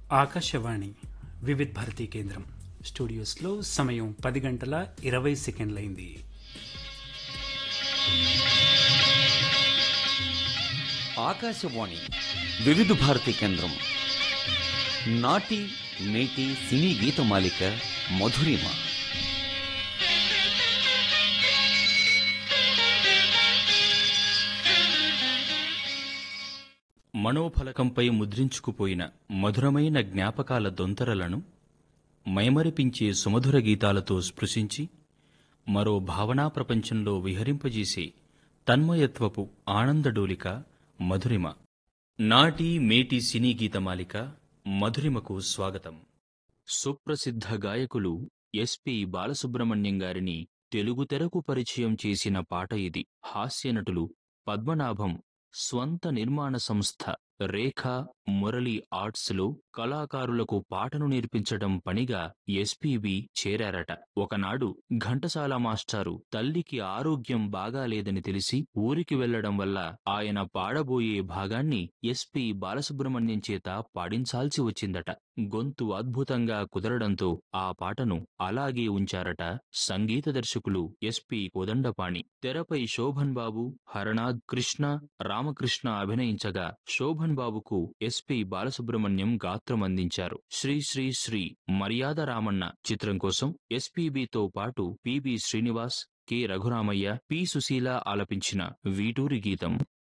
ఆకాశవాణి వివిధ్ భారతీ కేంద్రం స్టూడియోస్లో సమయం పది గంటల ఇరవై సెకండ్లైంది ఆకాశవాణి వివిధ భారతి కేంద్రం నాటి నేటి సినీ గీతమాలిక మధురిమ మనోఫలకంపై ముద్రించుకుపోయిన మధురమైన జ్ఞాపకాల దొంతరలను మైమరిపించే సుమధుర గీతాలతో స్పృశించి మరో భావనా ప్రపంచంలో విహరింపజేసే తన్మయత్వపు ఆనందడోలిక మధురిమ నాటి మేటి సినీ గీతమాలిక మధురిమకు స్వాగతం సుప్రసిద్ధ గాయకులు ఎస్పి బాలసుబ్రహ్మణ్యం గారిని తెలుగు తెరకు పరిచయం చేసిన పాట ఇది హాస్యనటులు పద్మనాభం స్వంత నిర్మాణ సంస్థ రేఖ మురళి ఆర్ట్స్లో కళాకారులకు పాటను నేర్పించడం పనిగా ఎస్పీబి చేరారట ఒకనాడు ఘంటసాల మాస్టారు తల్లికి ఆరోగ్యం బాగాలేదని తెలిసి ఊరికి వెళ్లడం వల్ల ఆయన పాడబోయే భాగాన్ని ఎస్పి బాలసుబ్రహ్మణ్యం చేత పాడించాల్సి వచ్చిందట గొంతు అద్భుతంగా కుదరడంతో ఆ పాటను అలాగే ఉంచారట సంగీత దర్శకులు ఎస్పి కోదండపాణి తెరపై శోభన్ బాబు హరనాథ్ కృష్ణ రామకృష్ణ అభినయించగా శోభన్ బాబుకు ఎస్పి బాలసుబ్రహ్మణ్యం గాత్రం అందించారు శ్రీ శ్రీ శ్రీ మర్యాద రామన్న చిత్రం కోసం ఎస్పీబితో పాటు PB Srinivas K Raghuramayya P Susheela ఆలపించిన వీటూరి గీతం